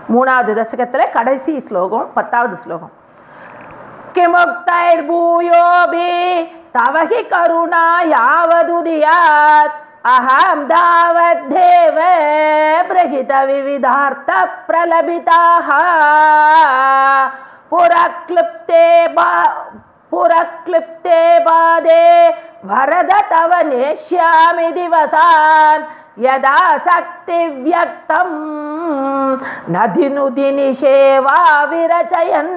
மூணாவது தசகத்தில் கடைசி ஸ்லோகம் பத்தாவது ஸ்லோகம் किमुक्तैर्भूयोऽपि तव हि करुणा यावदुदीयात् अहं तावद्धेव प्रहितविविधार्थप्रलभिताः पुरक्लृप्ते बा पुरक्लृप्ते पादे वरद तव नेष्यामि दिवसान् यदा शक्तिव्यक्तं नदिनुदिनि सेवा विरचयन्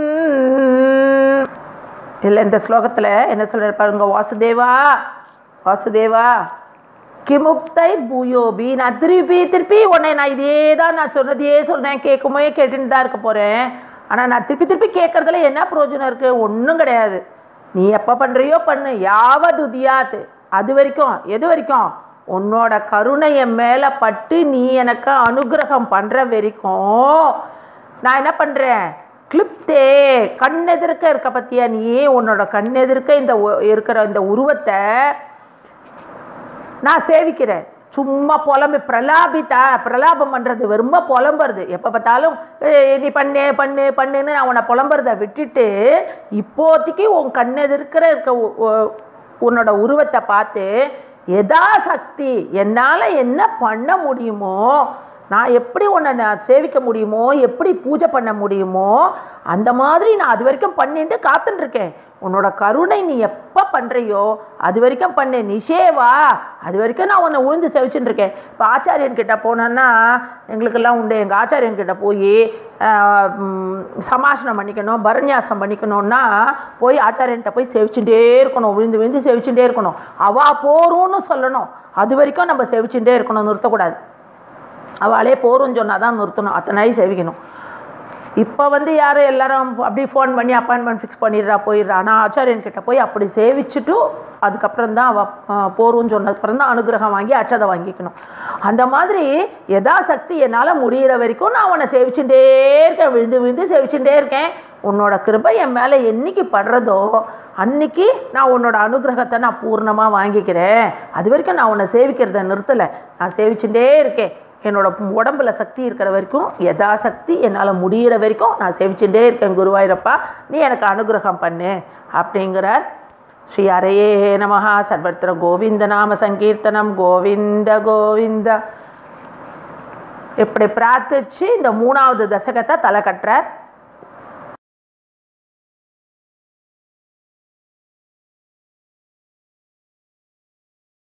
இல்லை இந்த ஸ்லோகத்தில் என்ன சொல்றாரு பாருங்க வாசுதேவா வாசுதேவா கிமுக்தை பூயோபி நான் திருப்பி திருப்பி உன்னை நான் இதே தான் நான் சொன்னதையே சொல்றேன் கேட்குமே கேட்டுட்டு தான் இருக்க போறேன் ஆனால் நான் திருப்பி திருப்பி கேட்கறதுல என்ன பிரயோஜனம் இருக்கு ஒன்றும் கிடையாது நீ எப்போ பண்றியோ பண்ணு யாவது உதியாத்து அது வரைக்கும் எது வரைக்கும் உன்னோட கருணை என் மேலே பட்டு நீ எனக்கு அனுகிரகம் பண்ற வரைக்கும் நான் என்ன பண்றேன் கிளிப்தே கண்ணெதிர்க்க இருக்க பத்தியா நீ உன்னோட கண்ணெதிர்க்க இந்த ஒ- இருக்கிற இந்த உருவத்தை நான் சேவிக்கிறேன் சும்மா புலம்பு பிரலாபித்தா பிரலாபம் பண்றது ரொம்ப புலம்புறது எப்போ பார்த்தாலும் "ஏய், நீ பண்ணு பண்ணு பண்ணுன்னு நான் உன்னை புலம்புறத விட்டுட்டு இப்போதைக்கு உன் கண்ணெதிர்க்கிற இருக்க உ- உ- உன்னோட உருவத்தை பார்த்து எதா சக்தி என்னால் என்ன பண்ண முடியுமோ நான் எப்படி உன்னை நான் சேவிக்க முடியுமோ எப்படி பூஜை பண்ண முடியுமோ அந்த மாதிரி நான் அது வரைக்கும் பண்ணிட்டு காத்துட்டு இருக்கேன் உன்னோட கருணை நீ எப்போ பண்ணுறியோ அது வரைக்கும் பண்ணு நிஷேவா அது வரைக்கும் நான் உன்னை உழுந்து செவிச்சுட்டு இருக்கேன் இப்போ ஆச்சாரியன் கிட்ட போனேன்னா எங்களுக்கெல்லாம் உண்டு எங்கள் ஆச்சாரியன் கிட்ட போய் சமாசனம் பண்ணிக்கணும் பரநியாசம் பண்ணிக்கணும்னா போய் ஆச்சாரியன்கிட்ட போய் செவிச்சுட்டே இருக்கணும் விழுந்து விழுந்து செவிச்சுட்டே இருக்கணும் அவா போரும்னு சொல்லணும் அது வரைக்கும் நம்ம செவிச்சுட்டே இருக்கணும் நிறுத்தக்கூடாது அவளே போரும் சொன்னால் தான் நிறுத்தணும் அத்தனை சேவிக்கணும் இப்போ வந்து யார் எல்லாரும் அப்படி ஃபோன் பண்ணி அப்பாயின்மெண்ட் ஃபிக்ஸ் பண்ணிடுறா போயிடுறா ஆனால் ஆச்சாரியன் கிட்ட போய் அப்படி சேவிச்சுட்டு அதுக்கப்புறம் தான் அவ அஹ், போரும்னு சொன்னதுக்கப்புறம் தான் அனுகிரகம் வாங்கி அட்சதை வாங்கிக்கணும் அந்த மாதிரி யதா சக்தி என்னால் முடியிற வரைக்கும் நான் அவனை சேவிச்சுட்டே இருக்கேன் விழுந்து விழுந்து சேவிச்சுட்டே இருக்கேன் உன்னோட கிருபை என் மேலே என்னைக்கு படுறதோ அன்னைக்கு நான் உன்னோட அனுகிரகத்தை நான் பூர்ணமாக வாங்கிக்கிறேன் அது வரைக்கும் நான் உன்னை சேவிக்கிறத நிறுத்தலை நான் சேவிச்சுட்டே இருக்கேன் என்னோட உடம்புல சக்தி இருக்கிற வரைக்கும் யதா சக்தி என்னால் முடியிற வரைக்கும் நான் சேவிச்சுட்டே இருக்கேன் குருவாயூரப்பா நீ எனக்கு அனுகிரகம் பண்ணு அப்படிங்கிறார் ஸ்ரீ அரையே நமஹா சர்வத்திர கோவிந்த நாம சங்கீர்த்தனம் கோவிந்த கோவிந்த இப்படி பிரார்த்திச்சு இந்த மூணாவது தசகத்தை தலை கட்டுறார்